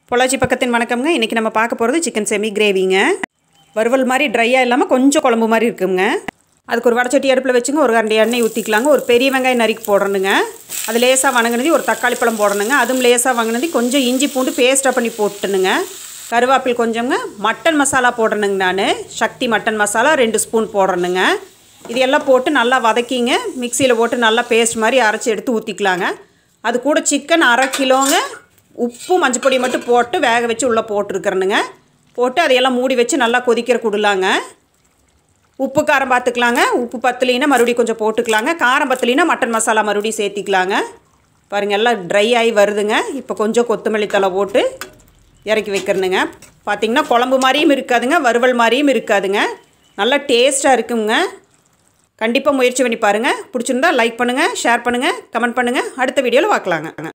பொள்ளாச்சி பக்கத்தின் வணக்கம்ங்க இன்றைக்கி நம்ம பார்க்க போகிறது சிக்கன் செமி கிரேவிங்க வறுவல் மாதிரி ட்ரையாக இல்லாமல் கொஞ்சம் குழம்பு மாதிரி இருக்குங்க அதுக்கு ஒரு வடச்சட்டி அடுப்பில் வச்சுங்க ஒரு கரண்டி எண்ணெய் ஊற்றிக்கலாங்க ஒரு பெரிய வெங்காயம் நறுக்கி போடணுங்க அது லேசாக வணங்கினது ஒரு தக்காளி பழம் போடணுங்க அதுவும் லேசாக வணங்கினது கொஞ்சம் இஞ்சி பூண்டு பேஸ்ட்டாக பண்ணி போட்டுனுங்க கருவேப்பில் கொஞ்சங்க மட்டன் மசாலா போடணுங்க நான் சக்தி மட்டன் மசாலா ரெண்டு ஸ்பூன் போடணுங்க இது எல்லாம் போட்டு நல்லா வதக்கிங்க மிக்சியில் போட்டு நல்லா பேஸ்ட் மாதிரி அரைச்சி எடுத்து ஊற்றிக்கலாங்க அது கூட சிக்கன் அரை கிலோங்க உப்பு மஞ்சப்பொடி மட்டும் போட்டு வேக வச்சு உள்ளே போட்டுருக்குறனுங்க போட்டு அதையெல்லாம் மூடி வச்சு நல்லா கொதிக்கிற கொடுலாங்க உப்பு காரம் பார்த்துக்கலாங்க உப்பு பத்தலினா மறுபடியும் கொஞ்சம் போட்டுக்கலாங்க காரம் பத்தலினா மட்டன் மசாலா மறுபடியும் சேர்த்திக்கலாங்க பாருங்கள் எல்லாம் ட்ரை ஆகி வருதுங்க இப்போ கொஞ்சம் கொத்தமல்லி தலை போட்டு இறக்கி வைக்கிறனுங்க பார்த்திங்கன்னா குழம்பு மாதிரியும் இருக்காதுங்க வறுவல் மாதிரியும் இருக்காதுங்க நல்லா டேஸ்ட்டாக இருக்குங்க கண்டிப்பாக முயற்சி பண்ணி பாருங்கள் பிடிச்சிருந்தா லைக் பண்ணுங்கள் ஷேர் பண்ணுங்கள் கமெண்ட் பண்ணுங்கள் அடுத்த வீடியோவில் பார்க்கலாங்க